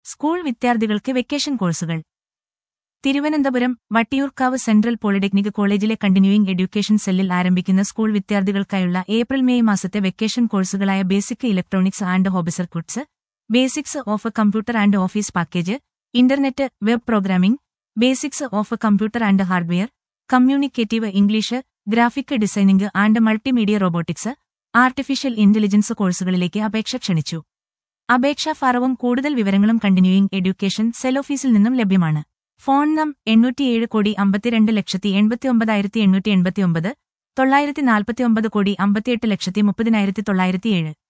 school വിദ്യാർത്ഥികൾക്ക് vacation കോഴ്സുകൾ Thiruvananthapuram Vattiyoorkavu central polytechnic കോളേജിലെ കണ്ടിന്യൂയിങ് എഡ്യൂക്കേഷൻ സെല്ലിൽ ആരംഭിക്കുന്ന സ്കൂൾ വിദ്യാർത്ഥികൾക്കായുള്ള ഏപ്രിൽ മെയ് മാസത്തെ വെക്കേഷൻ കോഴ്സുകളായ basic electronics and hobby circuits basics of computer and office package internet web programming basics of computer and hardware communicative English graphic designing and multimedia robotics artificial intelligence കോഴ്സുകളിലേക്ക് അപേക്ഷ ക്ഷണിച്ചു അപേക്ഷാ ഫാറവും കൂടുതൽ വിവരങ്ങളും continuing education cell ഓഫീസിൽ നിന്നും ലഭ്യമാണ് phone നം എണ്ണൂറ്റിയേഴ് കോടി അമ്പത്തിരണ്ട് ലക്ഷത്തി എൺപത്തിയൊമ്പതായിരത്തി എണ്ണൂറ്റി എൺപത്തിയൊമ്പത് തൊള്ളായിരത്തി നാൽപ്പത്തിയൊമ്പത് കോടി അമ്പത്തിയെട്ട് ലക്ഷത്തി മുപ്പതിനായിരത്തി തൊള്ളായിരത്തിയേഴ്